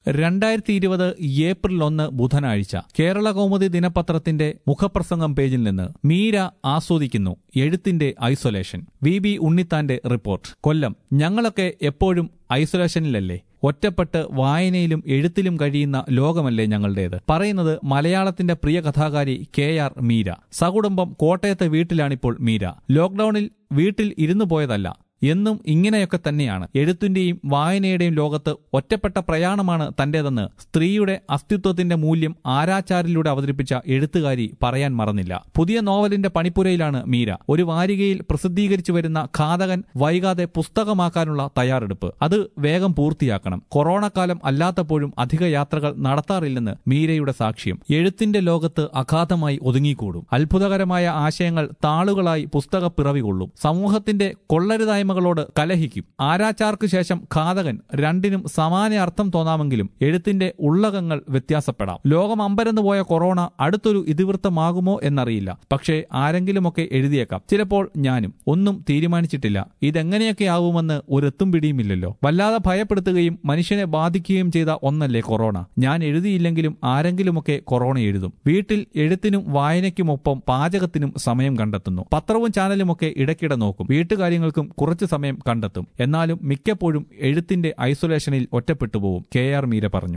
രണ്ടായിരത്തി ഇരുപത് ഏപ്രിൽ ഒന്ന് ബുധനാഴ്ച കേരള കൗമുദി ദിനപത്രത്തിന്റെ മുഖപ്രസംഗം പേജിൽ നിന്ന് മീര ആസ്വദിക്കുന്നു എഴുത്തിന്റെ ഐസൊലേഷൻ വി ബി ഉണ്ണിത്താന്റെ റിപ്പോർട്ട് കൊല്ലം ഞങ്ങളൊക്കെ എപ്പോഴും ഐസൊലേഷനിലല്ലേ ഒറ്റപ്പെട്ട് വായനയിലും എഴുത്തിലും കഴിയുന്ന ലോകമല്ലേ ഞങ്ങളുടേത് പറയുന്നത് മലയാളത്തിന്റെ പ്രിയ കഥാകാരി കെ ആർ മീര സകുടുംബം കോട്ടയത്തെ വീട്ടിലാണിപ്പോൾ മീര ലോക്ഡൌണിൽ വീട്ടിൽ ഇരുന്നു പോയതല്ല എന്നും ഇങ്ങനെയൊക്കെ തന്നെയാണ് എഴുത്തിന്റെയും വായനയുടെയും ലോകത്ത് ഒറ്റപ്പെട്ട പ്രയാണമാണ് തന്റേതെന്ന് സ്ത്രീയുടെ അസ്തിത്വത്തിന്റെ മൂല്യം ആരാച്ചാരിലൂടെ അവതരിപ്പിച്ച എഴുത്തുകാരി പറയാൻ മറന്നില്ല പുതിയ നോവലിന്റെ പണിപ്പുരയിലാണ് മീര ഒരു വാരികയിൽ പ്രസിദ്ധീകരിച്ചു വരുന്ന ഘാതകൻ വൈകാതെ പുസ്തകമാക്കാനുള്ള തയ്യാറെടുപ്പ് അത് വേഗം പൂർത്തിയാക്കണം കൊറോണ കാലം അല്ലാത്തപ്പോഴും അധിക യാത്രകൾ നടത്താറില്ലെന്ന് മീരയുടെ സാക്ഷ്യം എഴുത്തിന്റെ ലോകത്ത് അഗാധമായി ഒതുങ്ങിക്കൂടും അത്ഭുതകരമായ ആശയങ്ങൾ താളുകളായി പുസ്തക പിറവി കൊള്ളും സമൂഹത്തിന്റെ കൊള്ളരുതായ്മ ോട് കലഹിക്കും ആരാച്ചാർക്ക് ശേഷം ഘാതകൻ രണ്ടിനും സമാന അർത്ഥം തോന്നാമെങ്കിലും എഴുത്തിന്റെ ഉള്ളകങ്ങൾ വ്യത്യാസപ്പെടാം ലോകം അമ്പരന്ന് പോയ കൊറോണ അടുത്തൊരു ഇതിവൃത്തമാകുമോ എന്നറിയില്ല പക്ഷേ ആരെങ്കിലുമൊക്കെ എഴുതിയേക്കാം ചിലപ്പോൾ ഞാനും ഒന്നും തീരുമാനിച്ചിട്ടില്ല ഇതെങ്ങനെയൊക്കെ ആവുമെന്ന് ഒരെത്തും പിടിയുമില്ലല്ലോ വല്ലാതെ ഭയപ്പെടുത്തുകയും മനുഷ്യനെ ബാധിക്കുകയും ചെയ്ത ഒന്നല്ലേ കൊറോണ ഞാൻ എഴുതിയില്ലെങ്കിലും ആരെങ്കിലുമൊക്കെ കൊറോണ എഴുതും വീട്ടിൽ എഴുത്തിനും വായനയ്ക്കുമൊപ്പം പാചകത്തിനും സമയം കണ്ടെത്തുന്നു പത്രവും ചാനലുമൊക്കെ ഇടയ്ക്കിടെ നോക്കും വീട്ടുകാര്യങ്ങൾക്കും കുറച്ച് സമയം കണ്ടെത്തും എന്നാലും മിക്കപ്പോഴും എഴുത്തിന്റെ ഐസൊലേഷനിൽ ഒറ്റപ്പെട്ടു പോവും കെ ആർ മീര പറഞ്ഞു